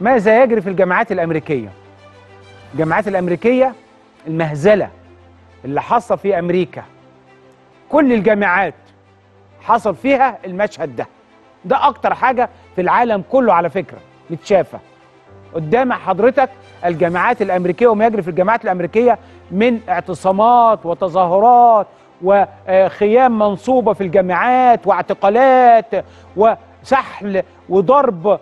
ماذا يجري في الجامعات الامريكيه الجامعات الامريكيه المهزله اللي حصل في امريكا كل الجامعات حصل فيها المشهد ده ده اكتر حاجه في العالم كله على فكره متشافه قدام حضرتك الجامعات الامريكيه وما يجري في الجامعات الامريكيه من اعتصامات وتظاهرات وخيام منصوبه في الجامعات واعتقالات وسحل وضرب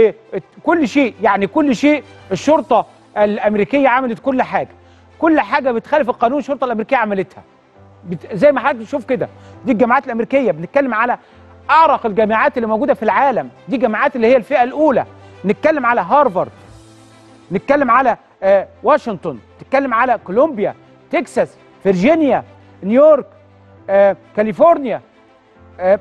وكل شيء يعني كل شيء الشرطه الامريكيه عملت كل حاجه كل حاجه بتخالف القانون الشرطه الامريكيه عملتها بت... زي ما حضرتك بتشوف كده دي الجامعات الامريكيه بنتكلم على اعرق الجامعات اللي موجوده في العالم دي جامعات اللي هي الفئه الاولى نتكلم على هارفارد نتكلم على آه واشنطن نتكلم على كولومبيا تكساس فيرجينيا نيويورك آه كاليفورنيا آه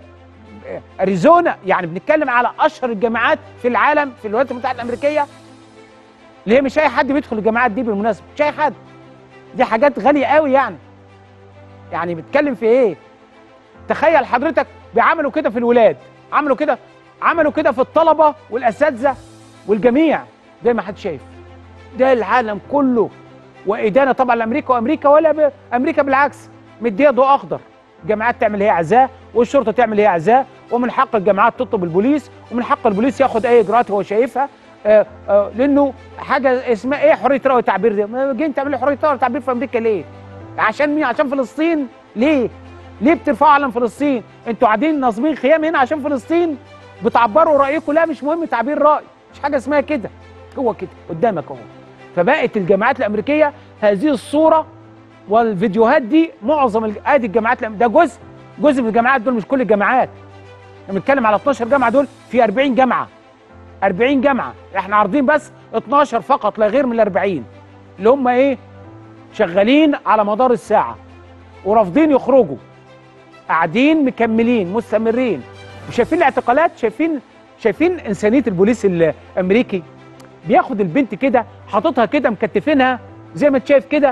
اريزونا يعني بنتكلم على اشهر الجامعات في العالم في الولايات المتحده الامريكيه اللي هي مش اي حد بيدخل الجامعات دي بالمناسبه مش اي حد دي حاجات غاليه قوي يعني يعني بتتكلم في ايه تخيل حضرتك بيعملوا كده في الولاد عملوا كده عملوا كده في الطلبه والاساتذه والجميع زي ما حد شايف ده العالم كله وادانه طبعا لامريكا وامريكا ولا ب... امريكا بالعكس مديه ضوء اخضر الجامعات تعمل هي عزاه والشرطه تعمل هي عزاه ومن حق الجامعات تطلب البوليس ومن حق البوليس ياخد اي اجراءات هو شايفها آآ آآ لانه حاجه اسمها ايه حريه راي وتعبير دي ما جايين تعملوا حريه راي وتعبير في امريكا ليه عشان مين عشان فلسطين ليه ليه بترفعوا علم فلسطين انتوا قاعدين ناظمين خيام هنا عشان فلسطين بتعبروا رايكم لا مش مهم تعبير راي مش حاجه اسمها كده هو كده قدامك اهو فبقت الجامعات الامريكيه هذه الصوره والفيديوهات دي معظم ادي الجامعات ده جزء جزء من الجامعات دول مش كل الجامعات احنا بنتكلم على 12 جامعه دول في 40 جامعه 40 جامعه احنا عارضين بس 12 فقط لا غير من ال 40 اللي هم ايه شغالين على مدار الساعه ورافضين يخرجوا قاعدين مكملين مستمرين وشايفين الاعتقالات شايفين شايفين انسانيه البوليس الامريكي بياخد البنت كده حاططها كده مكتفينها زي ما انت شايف كده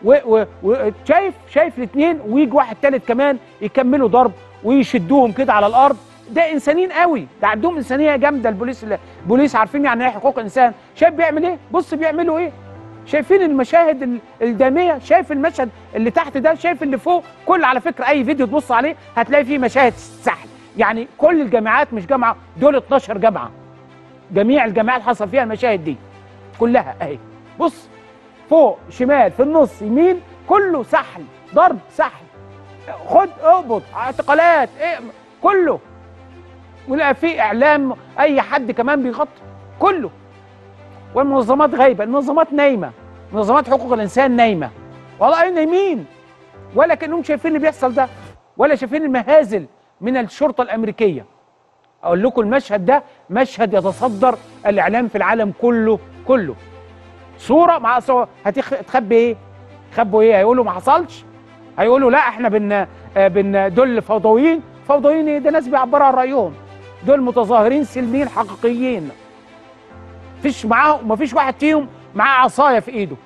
وشايف شايف الاثنين ويجي واحد ثالث كمان يكملوا ضرب ويشدوهم كده على الارض ده انسانيين قوي ده عندهم انسانيه جامده البوليس البوليس عارفين يعني ايه حقوق انسان شايف بيعمل ايه بص بيعملوا ايه شايفين المشاهد الداميه شايف المشهد اللي تحت ده شايف اللي فوق كل على فكره اي فيديو تبص عليه هتلاقي فيه مشاهد سحل يعني كل الجامعات مش جامعه دول 12 جامعه جميع الجامعات حصل فيها المشاهد دي كلها اهي بص فوق شمال في النص يمين كله سحل ضرب سحل خد اقبض اعتقالات ايه كله ولا في اعلام اي حد كمان بيغطي كله والمنظمات غايبه المنظمات نايمه منظمات حقوق الانسان نايمه والله نايمين ولا كانهم شايفين اللي بيحصل ده ولا شايفين المهازل من الشرطه الامريكيه اقول لكم المشهد ده مشهد يتصدر الاعلام في العالم كله كله صوره مع صورة هتخبي ايه خبوا ايه هيقولوا ما حصلش هيقولوا لا احنا بن بن دول فوضويين فوضويين ايه ده ناس بيعبروا عن رايهم دول متظاهرين سلميين حقيقيين مفيش معاهم مفيش واحد فيهم معاه عصايه في ايده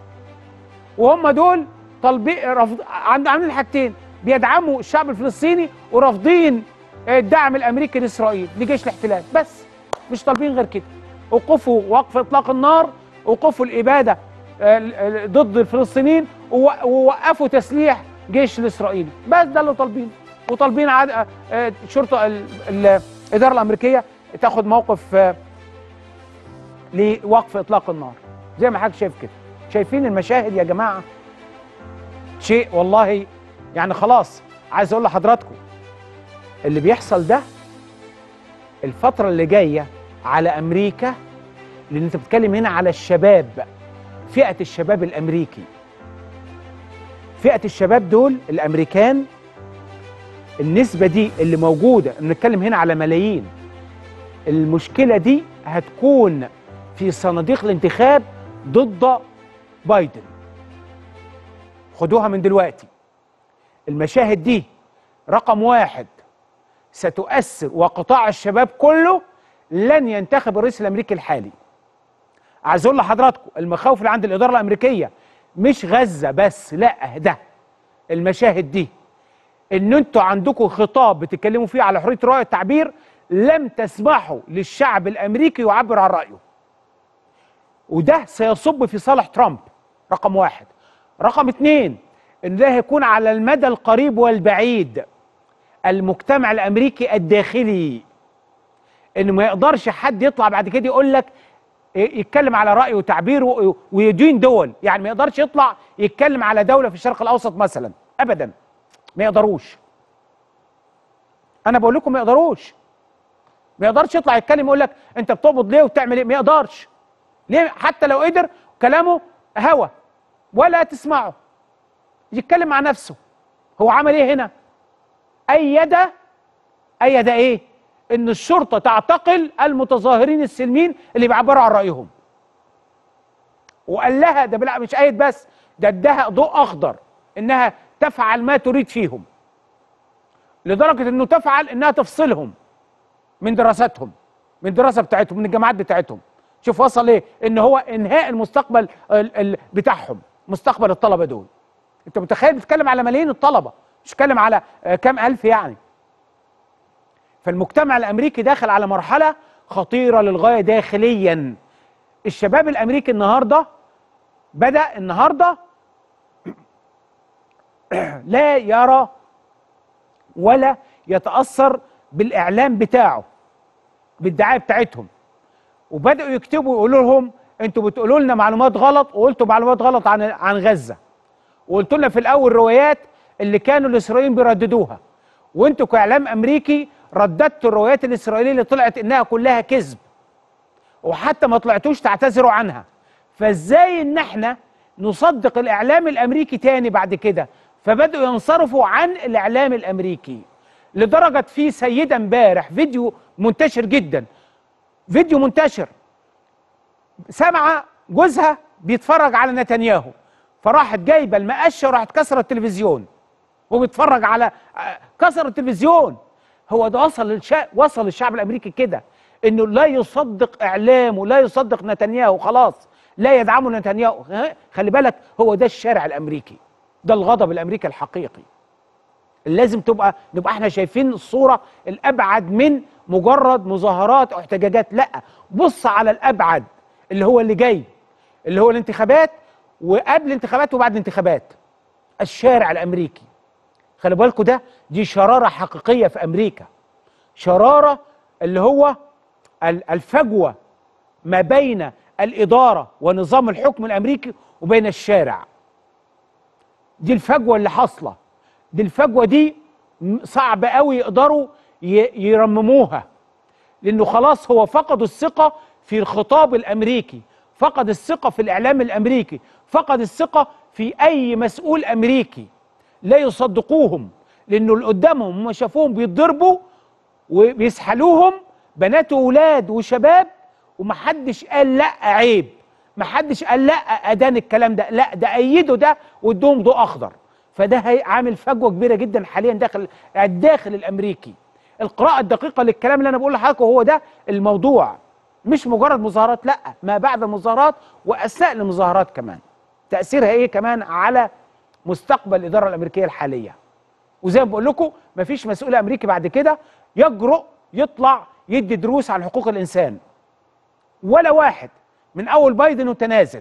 وهم دول طالبين رفض عاملين حاجتين بيدعموا الشعب الفلسطيني ورافضين الدعم الامريكي لاسرائيل لجيش الاحتلال بس مش طالبين غير كده وقفوا وقف اطلاق النار وقفوا الاباده ضد الفلسطينيين ووقفوا تسليح جيش الاسرائيلي بس ده اللي طالبينه وطالبين عاد الشرطه الاداره الامريكيه تاخد موقف لوقف اطلاق النار زي ما حضرتك شايف كده شايفين المشاهد يا جماعه شيء والله يعني خلاص عايز اقول لحضراتكم اللي بيحصل ده الفتره اللي جايه على امريكا لان انت بتتكلم هنا على الشباب فئه الشباب الامريكي فئه الشباب دول الامريكان النسبه دي اللي موجوده بنتكلم هنا على ملايين المشكله دي هتكون في صناديق الانتخاب ضد بايدن خدوها من دلوقتي المشاهد دي رقم واحد ستؤثر وقطاع الشباب كله لن ينتخب الرئيس الامريكي الحالي عايز اقول لحضراتكم المخاوف اللي عند الاداره الامريكيه مش غزه بس لا ده المشاهد دي ان انتوا عندكم خطاب بتتكلموا فيه على حريه الراي والتعبير لم تسمحوا للشعب الامريكي يعبر عن رايه وده سيصب في صالح ترامب رقم واحد رقم اتنين ان ده هيكون على المدى القريب والبعيد المجتمع الامريكي الداخلي ان ما يقدرش حد يطلع بعد كده يقول لك يتكلم على رايه وتعبيره ويدين دول يعني ما يقدرش يطلع يتكلم على دوله في الشرق الاوسط مثلا ابدا ما يقدروش انا بقول لكم ما يقدروش ما يقدرش يطلع يتكلم يقول لك انت بتقبض ليه وبتعمل ايه ما يقدرش ليه حتى لو قدر كلامه هوى ولا تسمعه يتكلم مع نفسه هو عمل ايه هنا ايد ايد ايه ان الشرطه تعتقل المتظاهرين السلميين اللي بيعبروا عن رايهم وقال لها ده بلا مش ايد بس ده اداها ضوء اخضر انها تفعل ما تريد فيهم لدرجه انه تفعل انها تفصلهم من دراستهم من الدراسه بتاعتهم من الجامعات بتاعتهم شوف وصل ايه ان هو انهاء المستقبل ال ال بتاعهم مستقبل الطلبه دول انت متخيل بتتكلم على ملايين الطلبه مش بتتكلم على كام الف يعني فالمجتمع الامريكي داخل على مرحله خطيره للغايه داخليا الشباب الامريكي النهارده بدا النهارده لا يرى ولا يتاثر بالاعلام بتاعه بالدعايه بتاعتهم وبداوا يكتبوا يقولوا لهم انتوا بتقولوا لنا معلومات غلط وقلتوا معلومات غلط عن عن غزه وقلتوا لنا في الاول روايات اللي كانوا الاسرائيليين بيرددوها وانتوا كاعلام امريكي رددتوا الروايات الاسرائيليه اللي طلعت انها كلها كذب وحتى ما طلعتوش تعتذروا عنها فازاي ان احنا نصدق الاعلام الامريكي تاني بعد كده فبداوا ينصرفوا عن الاعلام الامريكي لدرجه في سيده امبارح فيديو منتشر جدا فيديو منتشر سمع جوزها بيتفرج على نتنياهو فراحت جايبه المقشه وراحت كسر التلفزيون وبيتفرج على كسر التلفزيون هو ده وصل للشعب وصل للشعب الامريكي كده انه لا يصدق اعلامه لا يصدق نتنياهو خلاص لا يدعمه نتنياهو خلي بالك هو ده الشارع الامريكي ده الغضب الامريكي الحقيقي لازم تبقى نبقى احنا شايفين الصوره الابعد من مجرد مظاهرات او احتجاجات لا بص على الابعد اللي هو اللي جاي اللي هو الانتخابات وقبل الانتخابات وبعد الانتخابات الشارع الامريكي خلي بالكم ده دي شراره حقيقيه في امريكا شراره اللي هو الفجوه ما بين الاداره ونظام الحكم الامريكي وبين الشارع دي الفجوه اللي حاصله دي الفجوه دي صعب قوي يقدروا يرمموها لانه خلاص هو فقدوا الثقه في الخطاب الامريكي فقد الثقه في الاعلام الامريكي فقد الثقه في اي مسؤول امريكي لا يصدقوهم لانه اللي قدامهم هم شافوهم بيتضربوا وبيسحلوهم بنات واولاد وشباب ومحدش قال لا عيب محدش قال لا ادان الكلام ده لا ده ايدوا ده وادوهم ضوء اخضر فده عامل فجوه كبيره جدا حاليا داخل الداخل الامريكي القراءه الدقيقه للكلام اللي انا بقول لحضراتكم هو ده الموضوع مش مجرد مظاهرات لا ما بعد المظاهرات واثناء المظاهرات كمان تاثيرها ايه كمان على مستقبل الاداره الامريكيه الحاليه وزي ما بقول لكم مفيش مسؤول امريكي بعد كده يجرؤ يطلع يدي دروس عن حقوق الانسان ولا واحد من اول بايدن وتنازل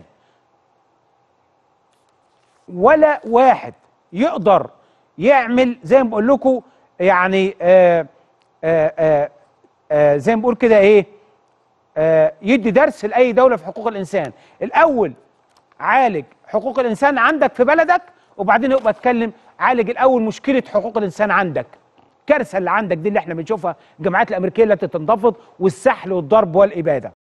ولا واحد يقدر يعمل زي ما بقول لكم يعني آآ آآ آآ زي ما بقول كده ايه يدي درس لاي دوله في حقوق الانسان الاول عالج حقوق الانسان عندك في بلدك وبعدين يبقى اتكلم عالج الاول مشكله حقوق الانسان عندك الكارثه اللي عندك دي اللي احنا بنشوفها الجماعات الامريكيه التي تنتفض والسحل والضرب والاباده